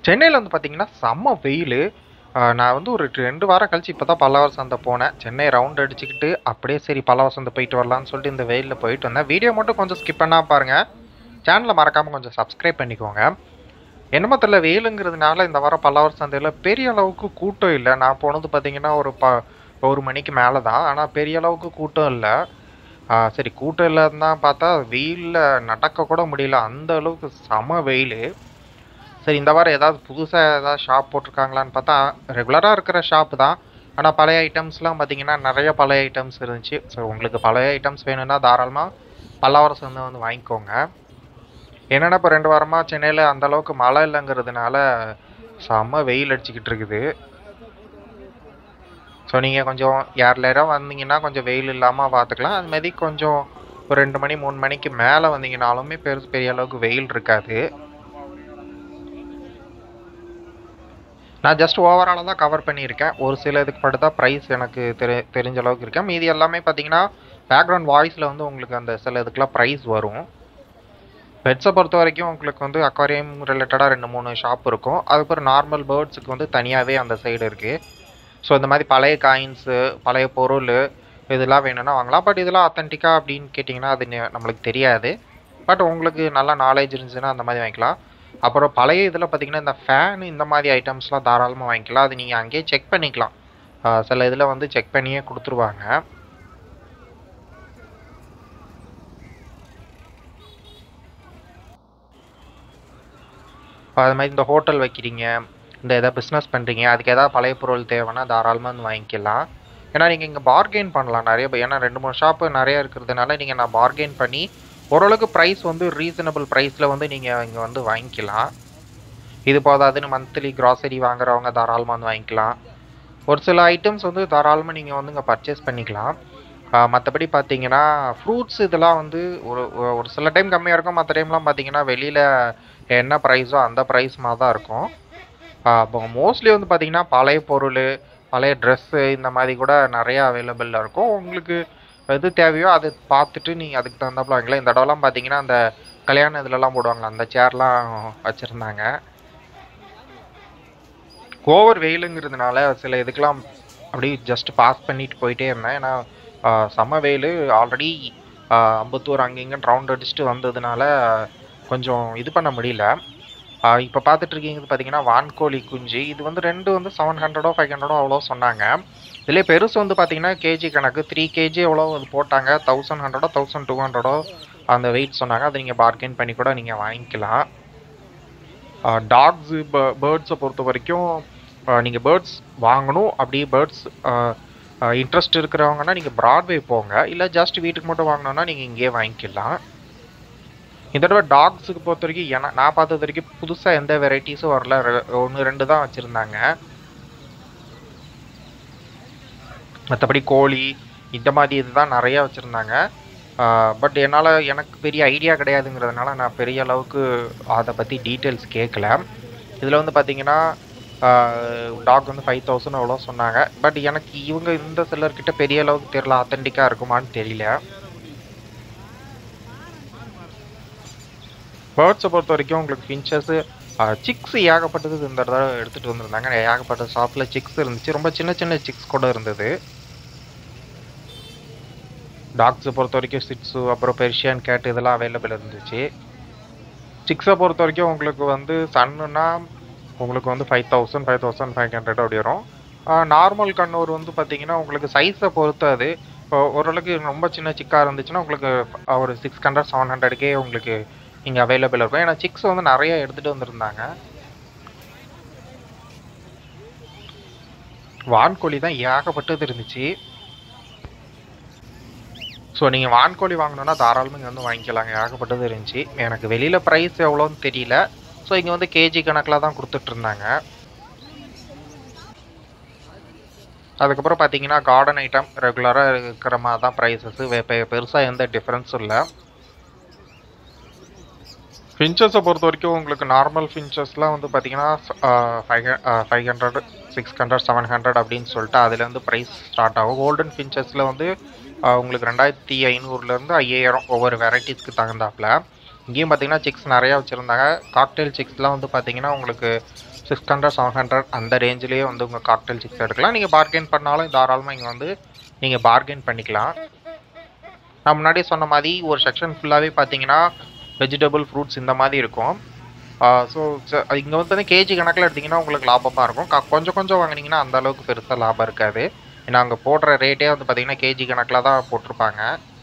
சென்னையில் வந்து பார்த்தீங்கன்னா செம்ம வெயில் நான் வந்து ஒரு ரெண்டு வாரம் கழிச்சு இப்போ தான் பல்லவர் சந்தை போனேன் சென்னை ரவுண்ட் அடிச்சுக்கிட்டு அப்படியே சரி பல்லவர் சந்தை போயிட்டு வரலான்னு சொல்லிட்டு இந்த வெயிலில் போயிட்டு வந்தேன் வீடியோ மட்டும் கொஞ்சம் ஸ்கிப் பண்ணா பாருங்கள் சேனலை மறக்காமல் கொஞ்சம் சப்ஸ்கிரைப் பண்ணிக்கோங்க என்னமோ தெரியல வெயிலுங்கிறதுனால இந்த வாரம் பல்லவர் சந்தையில் பெரிய அளவுக்கு கூட்டம் இல்லை நான் போனது பார்த்தீங்கன்னா ஒரு ப ஒரு மணிக்கு மேலே தான் ஆனால் பெரிய அளவுக்கு கூட்டம் இல்லை சரி கூட்டம் இல்லைன்னு தான் பார்த்தா வெயிலில் நடக்க கூட முடியல அந்த அளவுக்கு செம வெயில் சரி இந்த வாரம் ஏதாவது புதுசாக ஏதாவது ஷாப் போட்டிருக்காங்களான்னு பார்த்தா ரெகுலராக இருக்கிற ஷாப்பு தான் ஆனால் பழைய ஐட்டம்ஸ்லாம் பார்த்தீங்கன்னா நிறைய பழைய ஐட்டம்ஸ் இருந்துச்சு ஸோ உங்களுக்கு பழைய ஐட்டம்ஸ் வேணும்னா தாராளமாக பல்லாவரம் சந்தை வந்து வாங்கிக்கோங்க என்னென்னா இப்போ ரெண்டு வாரமாக சென்னையில் அந்த அளவுக்கு மழை இல்லைங்கிறதுனால செம்ம வெயில் அடிச்சுக்கிட்டு இருக்குது ஸோ நீங்கள் கொஞ்சம் யார்லேரும் வந்தீங்கன்னா கொஞ்சம் வெயில் இல்லாமல் பார்த்துக்கலாம் அது மாதிரி கொஞ்சம் ஒரு ரெண்டு மணி மூணு மணிக்கு மேலே வந்தீங்கனாலுமே பெருசு பெரிய அளவுக்கு வெயில் இருக்காது நான் ஜஸ்ட் ஓவராலாக தான் கவர் பண்ணியிருக்கேன் ஒரு சில இதுக்கு மட்டும் தான் ப்ரைஸ் எனக்கு தெரி தெரிஞ்ச அளவுக்கு இருக்கேன் மீதி எல்லாமே பார்த்தீங்கன்னா பேக்ரவுண்ட் வாய்ஸில் வந்து உங்களுக்கு அந்த சில இதுக்கெலாம் ப்ரைஸ் வரும் பெட்ஸை பொறுத்த வரைக்கும் உங்களுக்கு வந்து அக்வாரியம் ரிலேட்டடாக ரெண்டு மூணு ஷாப் இருக்கும் அதுக்கப்புறம் நார்மல் பேர்ட்ஸுக்கு வந்து தனியாகவே அந்த சைடு இருக்குது ஸோ இந்த மாதிரி பழைய காயின்ஸு பழைய பொருள் இதெல்லாம் வேணும்னா வாங்கலாம் பட் இதெல்லாம் அத்தன்டிக்காக அப்படின்னு கேட்டிங்கன்னா அது நெ- நம்மளுக்கு தெரியாது பட் உங்களுக்கு நல்லா நாலேஜ் இருந்துச்சுன்னா அந்த மாதிரி வாங்கிக்கலாம் அப்புறம் பழைய இதில் பார்த்தீங்கன்னா இந்த ஃபேன் இந்த மாதிரி ஐட்டம்ஸ்லாம் தாராளமாக வாங்கிக்கலாம் அது நீங்கள் அங்கேயே செக் பண்ணிக்கலாம் ஆஹ் சில இதில் வந்து செக் பண்ணியே கொடுத்துருவாங்க இப்போ அது மாதிரி இந்த ஹோட்டல் வைக்கிறீங்க இந்த எதாவது பிஸ்னஸ் பண்ணுறீங்க அதுக்கு எதாவது பழைய பொருள் தேவைன்னா தாராளமாக வந்து வாங்கிக்கலாம் ஏன்னா நீங்கள் இங்கே பார்கெயின் பண்ணலாம் நிறைய பே- ஏன்னா ரெண்டு மூணு ஷாப்பு நிறைய இருக்கிறதுனால நீங்கள் நான் பார்கெயின் பண்ணி ஓரளவுக்கு ப்ரைஸ் வந்து ரீசனபிள் ப்ரைஸில் வந்து நீங்கள் இங்கே வந்து வாங்கிக்கலாம் இது போதாதுன்னு மந்த்லி கிராசரி வாங்குறவங்க தாராளமாக வந்து வாங்கிக்கலாம் ஒரு சில ஐட்டம்ஸ் வந்து தாராளமாக நீங்கள் வந்து இங்கே பர்ச்சேஸ் பண்ணிக்கலாம் மற்றபடி பார்த்தீங்கன்னா ஃப்ரூட்ஸ் இதெல்லாம் வந்து ஒரு ஒரு- ஒரு சில டைம் கம்மியாக இருக்கும் மற்ற டைம்லாம் பார்த்தீங்கன்னா வெளியில் என்ன ப்ரைஸோ அந்த ப்ரைஸ் மாதிரி தான் இருக்கும் அப்போ மோஸ்ட்லி வந்து பார்த்தீங்கன்னா பழைய பொருள் பழைய ட்ரெஸ்ஸு இந்த மாதிரி கூட நிறையா அவைலபிளில் இருக்கும் உங்களுக்கு எது தேவையோ அதை பார்த்துட்டு நீங்கள் அதுக்கு தகுந்தாப்புல வாங்கிக்கலாம் இந்த இடம்லாம் பார்த்தீங்கன்னா அந்த கல்யாண இதுலலாம் போடுவாங்க அந்த சேர்லாம் வச்சுருந்தாங்க ஓவர் வெயிலுங்கிறதுனால சில இதுக்கெல்லாம் அப்படியே ஜஸ்ட் பாஸ் பண்ணிட்டு போயிட்டே இருந்தேன் ஏன்னா ஆஹ், செம்ம வெயில் ஆல்ரெடி அம்பத்தூர் அங்கங்க ரவுண்ட் அடிச்சுட்டு வந்ததுனால கொஞ்சம் இது பண்ண முடியல இப்போ பார்த்துட்டு இருக்கீங்க பார்த்தீங்கன்னா வான்கோழி குஞ்சு இது வந்து ரெண்டு வந்து செவன் ஹண்ட்ரடோ ஃபைவ் ஹண்ட்ரடோ அவ்வளோ சொன்னாங்க இதுலேயே பெருசு வந்து பார்த்தீங்கன்னா கேஜி கணக்கு த்ரீ கேஜி எவ்வளோ அது போட்டாங்க தௌசண்ட் ஹண்ட்ரடோ தௌசண்ட் டூ ஹண்ட்ரடோ அந்த வெயிட் சொன்னாங்க அதை நீங்கள் பார்கெயின் பண்ணி கூட நீங்கள் வாங்கிக்கலாம் டாக்ஸு பேர்ட்ஸை பொறுத்த வரைக்கும் நீங்கள் பேர்ட்ஸ் வாங்கணும் அப்படி பேர்ட்ஸ் இன்ட்ரெஸ்ட் இருக்கிறவங்கன்னா நீங்கள் ப்ராட்வே போங்க இல்லை ஜஸ்ட் வீட்டுக்கு மட்டும் வாங்கணும்னா நீங்கள் இங்கேயே வாங்கிக்கலாம் இந்த தடவை டாக்ஸுக்கு பொறுத்த வரைக்கும் என நான் பார்த்தது வரைக்கும் புதுசாக எந்த வெரைட்டிஸும் வரல ஒன்று ரெண்டு தான் வச்சுருந்தாங்க மற்றபடி கோழி இந்த மாதிரி இதுதான் நிறையா வச்சுருந்தாங்க பட் என்னால் எனக்கு பெரிய ஐடியா கிடையாதுங்கிறதுனால நான் பெரிய அளவுக்கு அதை பற்றி டீட்டெயில்ஸ் கேட்கல இதில் வந்து பார்த்தீங்கன்னா டாக் வந்து ஃபைவ் தௌசண்ட் அவ்வளோ சொன்னாங்க பட் எனக்கு இவங்க இந்த சிலர்கிட்ட பெரிய அளவுக்கு தெரியல ஆத்தென்டிக்காக இருக்குமான்னு தெரியல பேர்ட்ஸை பொறுத்த வரைக்கும் உங்களுக்கு ஃபின்ச்சஸ்ஸு சிக்ஸ் ஏகப்பட்டது இந்த தடவை எடுத்துகிட்டு வந்திருந்தாங்க ஏகப்பட்ட ஷாப்பில் சிக்ஸ் இருந்துச்சு ரொம்ப சின்ன சின்ன சிக்ஸ் கூட இருந்தது டாக்ஸை பொறுத்த வரைக்கும் சிக்ஸு அப்புறம் பெர்ஷியன் கேட் இதெல்லாம் அவைலபிள் இருந்துச்சு சிக்ஸை பொறுத்த வரைக்கும் உங்களுக்கு வந்து சன்னுனா உங்களுக்கு வந்து five thousand five thousand five hundred அப்படி வரும் நார்மல் கண்ணூர் வந்து பார்த்தீங்கன்னா உங்களுக்கு சைஸை பொறுத்து அது இப்போ ஓரளவுக்கு ரொம்ப சின்ன சிக்காக இருந்துச்சுன்னா உங்களுக்கு ஒரு சிக்ஸ் ஹண்ட்ரட் செவன் ஹண்ட்ரடுக்கே உங்களுக்கு இங்கே அவைலபிள் இருக்கும் ஏன்னா சிக்ஸ் வந்து நிறைய எடுத்துகிட்டு வந்திருந்தாங்க வான்கோழி தான் ஏகப்பட்டது இருந்துச்சு ஸோ நீங்கள் வான்கோழி வாங்கணுன்னா தாராளமாக இங்கே வந்து வாங்கிக்கலாங்க ஏகப்பட்டது இருந்துச்சு எனக்கு வெளியில் ப்ரைஸ் எவ்வளோன்னு தெரியல ஸோ இங்கே வந்து கேஜி கணக்கில் தான் கொடுத்துட்ருந்தாங்க அதுக்கப்புறம் பார்த்தீங்கன்னா கார்டன் ஐட்டம் ரெகுலராக இருக்கிற மாதிரி தான் ப்ரைஸஸ் பெருசாக எந்த டிஃப்ரென்ஸும் இல்லை ஃபின்ச்சஸை பொறுத்த வரைக்கும் உங்களுக்கு நார்மல் ஃபின்ச்சஸ்லாம் வந்து பார்த்தீங்கன்னா five five hundred six hundred seven hundred அப்படின்னு சொல்லிட்டு அதுலேருந்து ப்ரைஸ் ஸ்டார்ட் ஆகும் கோல்டன் ஃபின்ச்சஸில் வந்து ஆஹ் உங்களுக்கு ரெண்டாயிரத்தி ஐநூறுலேருந்து ஐயாயிரம் ஒவ்வொரு வெரைட்டிஸ்க்கு தகுந்தாப்புல இங்கேயும் பார்த்தீங்கன்னா சிக்ஸ் நிறையா வச்சுருந்தாங்க காக்டெயில் சிக்ஸ்லாம் வந்து பார்த்தீங்கன்னா உங்களுக்கு சிக்ஸ் ஹண்ட்ரட் செவன் ஹண்ட்ரட் அந்த ரேஞ்சிலேயே வந்து உங்கள் காக்டெயில் சிக்ஸ் எடுக்கலாம் நீங்கள் பார்கெயின் பண்ணாலும் தாராளமாக இங்கே வந்து நீங்கள் பார்கெயின் பண்ணிக்கலாம் நான் முன்னாடி சொன்ன மாதிரி ஒரு செக்ஷன் ஃபுல்லாகவே பார்த்தீங்கன்னா வெஜிடபிள் ஃப்ரூட்ஸ் இந்த மாதிரி இருக்கும் ஸோ இங்கே வந்து பார்த்தீங்கன்னா கேஜி கணக்கில் எடுத்திங்கன்னா உங்களுக்கு லாபமாக இருக்கும் க- கொஞ்சம் கொஞ்சம் வாங்குனீங்கன்னா அந்த அளவுக்கு பெருசாக லாபம் இருக்காது ஏன்னா அங்கே போடுற ரேட்டே வந்து பார்த்தீங்கன்னா கேஜி கணக்கில் தான் போட்டிருப்பாங்க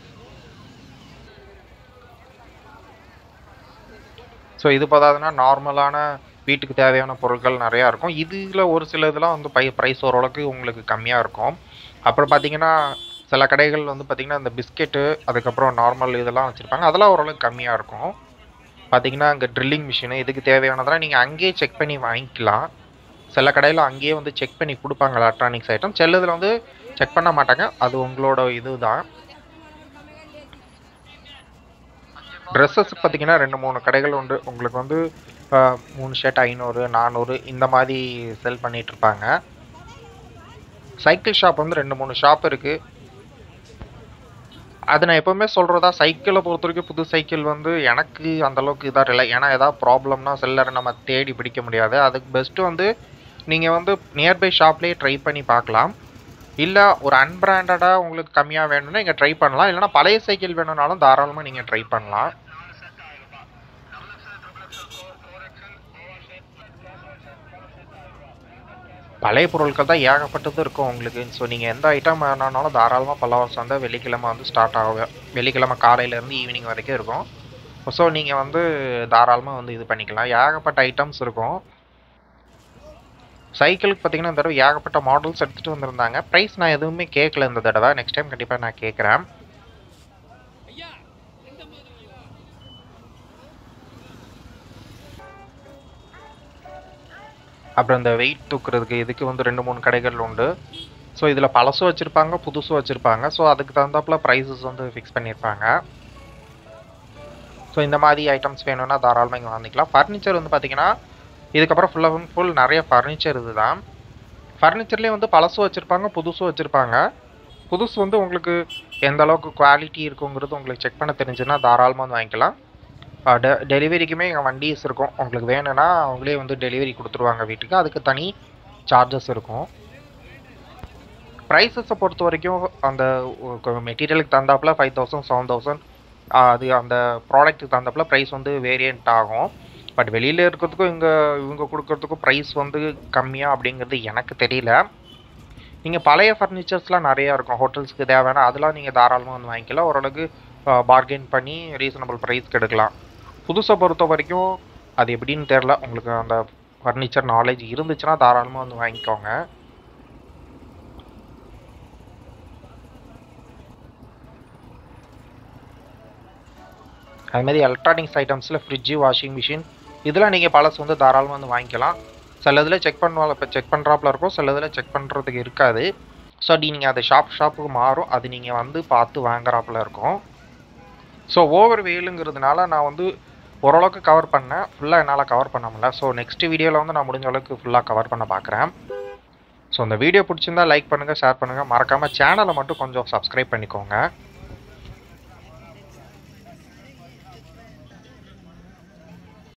ஸோ இது பார்த்தாதுன்னா நார்மலான வீட்டுக்கு தேவையான பொருட்கள் நிறையா இருக்கும் இதில் ஒரு சில இதெல்லாம் வந்து பை ப்ரைஸ் ஓரளவுக்கு உங்களுக்கு கம்மியாக இருக்கும் அப்புறம் பார்த்தீங்கன்னா சில கடைகள் வந்து பார்த்தீங்கன்னா இந்த பிஸ்கெட்டு அதுக்கப்புறம் நார்மல் இதெல்லாம் வச்சுருப்பாங்க அதெல்லாம் ஓரளவுக்கு கம்மியாக இருக்கும் பார்த்தீங்கன்னா அங்கே ட்ரில்லிங் மிஷினு இதுக்கு தேவையானதெல்லாம் நீங்கள் அங்கேயே செக் பண்ணி வாங்கிக்கலாம் சில கடையில் அங்கேயே வந்து செக் பண்ணி கொடுப்பாங்க எலக்ட்ரானிக்ஸ் ஐட்டம் சிலதில் வந்து செக் பண்ண மாட்டாங்க அது உங்களோட இதுதான் ட்ரெஸ்ஸஸ் பார்த்தீங்கன்னா ரெண்டு மூணு கடைகள் உண்டு உங்களுக்கு வந்து ஆஹ், மூணு ஷர்ட் ஐநூறு நானூறு இந்த மாதிரி செல் பண்ணிட்டு இருப்பாங்க சைக்கிள் ஷாப் வந்து ரெண்டு மூணு ஷாப் இருக்குது அது நான் எப்போவுமே சொல்கிறதா சைக்கிளை பொறுத்த வரைக்கும் புது சைக்கிள் வந்து எனக்கு அந்த அளவுக்கு இதாக இல்லை ஏன்னா ஏதாவது ப்ராப்ளம்னா செல்லரை நம்ம தேடி பிடிக்க முடியாது அதுக்கு பெஸ்ட்டு வந்து நீங்கள் வந்து நியர்பை ஷாப்லேயே ட்ரை பண்ணி பார்க்கலாம் இல்லை ஒரு அன்பிராண்டடாக உங்களுக்கு கம்மியாக வேணும்னா இங்கே ட்ரை பண்ணலாம் இல்லைனா பழைய சைக்கிள் வேணும்னாலும் தாராளமாக நீங்கள் ட்ரை பண்ணலாம் பழைய பொருட்கள் தான் ஏகப்பட்டது இருக்கும் உங்களுக்கு ஸோ நீங்கள் எந்த ஐட்டம் வேணாலும் தாராளமாக பல்லவாசம் வந்து வெள்ளிக்கிழமை வந்து ஸ்டார்ட் ஆகும் வெள்ளிக்கிழமை காலையிலேருந்து ஈவினிங் வரைக்கும் இருக்கும் ஸோ நீங்கள் வந்து தாராளமாக வந்து இது பண்ணிக்கலாம் ஏகப்பட்ட ஐட்டம்ஸ் இருக்கும் சைக்கிளுக்கு பார்த்தீங்கன்னா இந்த தடவை ஏகப்பட்ட மாடல்ஸ் எடுத்துகிட்டு வந்திருந்தாங்க ப்ரைஸ் நான் எதுவுமே கேட்கல இந்த தடவை நெக்ஸ்ட் டைம் கண்டிப்பாக நான் கேட்குறேன் அப்புறம் இந்த வெயிட் தூக்குறதுக்கு இதுக்கு வந்து ரெண்டு மூணு கடைகள் உண்டு ஸோ இதில் பழசும் வச்சுருப்பாங்க புதுசும் வச்சுருப்பாங்க ஸோ அதுக்கு தகுந்தாப்புல ப்ரைஸஸ் வந்து ஃபிக்ஸ் பண்ணியிருப்பாங்க ஸோ இந்த மாதிரி ஐட்டம்ஸ் வேணும்னா தாராளமாக இங்கே வாங்கிக்கலாம் ஃபர்னிச்சர் வந்து பார்த்தீங்கன்னா இதுக்கப்புறம் ஃபுல்லாக ஃபுல் நிறைய ஃபர்னிச்சர் இதுதான் ஃபர்னிச்சர்லேயே வந்து பழசும் வச்சுருப்பாங்க புதுசும் வச்சுருப்பாங்க புதுசு வந்து உங்களுக்கு எந்த அளவுக்கு குவாலிட்டி இருக்குங்கிறது உங்களுக்கு செக் பண்ண தெரிஞ்சுன்னா தாராளமாக வந்து வாங்கிக்கலாம் டெ டெலிவரிக்குமே எங்கள் வண்டிஸ் இருக்கும் உங்களுக்கு வேணும்னா அவங்களே வந்து டெலிவரி கொடுத்துருவாங்க வீட்டுக்கு அதுக்கு தனி சார்ஜஸ் இருக்கும் ப்ரைஸஸை பொறுத்த வரைக்கும் அந்த மெட்டீரியலுக்கு தகுந்தாப்புல ஃபைவ் தௌசண்ட் செவன் தௌசண்ட் அது அந்த ப்ராடக்ட்டுக்கு தகுந்தாப்புல ப்ரைஸ் வந்து வேரியண்ட் ஆகும் பட் வெளியில் இருக்கிறதுக்கும் இங்கே இவங்க கொடுக்கறதுக்கும் ப்ரைஸ் வந்து கம்மியாக அப்படிங்கிறது எனக்கு தெரியல நீங்கள் பழைய ஃபர்னிச்சர்ஸ்லாம் நிறையா இருக்கும் ஹோட்டல்ஸ்க்கு தேவையான அதெல்லாம் நீங்கள் தாராளமாக வந்து வாங்கிக்கலாம் ஓரளவுக்கு பார்கெயின் பண்ணி ரீசனபிள் ப்ரைஸ்க்கு எடுக்கலாம் புதுசை பொறுத்த வரைக்கும் அது எப்படின்னு தெரில உங்களுக்கு அந்த ஃபர்னிச்சர் நாலேஜ் இருந்துச்சுன்னா தாராளமாக வந்து வாங்கிக்கோங்க அது மாதிரி எலக்ட்ரானிக்ஸ் ஐட்டம்ஸில் ஃப்ரிட்ஜு வாஷிங் மிஷின் இதெல்லாம் நீங்கள் பழசு வந்து தாராளமாக வந்து வாங்கிக்கலாம் சில இதில் செக் பண்ணுவாங்க இப்போ செக் பண்ணுறாப்புல இருக்கும் சில இதில் செக் பண்ணுறதுக்கு இருக்காது ஸோ அப்படி நீங்கள் அது ஷாப் ஷாப்புக்கு மாறும் அது நீங்கள் வந்து பார்த்து வாங்குறாப்புல இருக்கும் ஸோ ஓவர் வெயிலுங்கிறதுனால நான் வந்து ஓரளவுக்கு கவர் பண்ணேன் ஃபுல்லாக என்னால் கவர் பண்ண முடியல ஸோ நெக்ஸ்ட் வீடியோவில் வந்து நான் முடிஞ்ச அளவுக்கு ஃபுல்லாக கவர் பண்ண பார்க்குறேன் ஸோ இந்த வீடியோ பிடிச்சிருந்தா லைக் பண்ணுங்கள் ஷேர் பண்ணுங்கள் மறக்காமல் சேனலை மட்டும் கொஞ்சம் சப்ஸ்கிரைப் பண்ணிக்கோங்க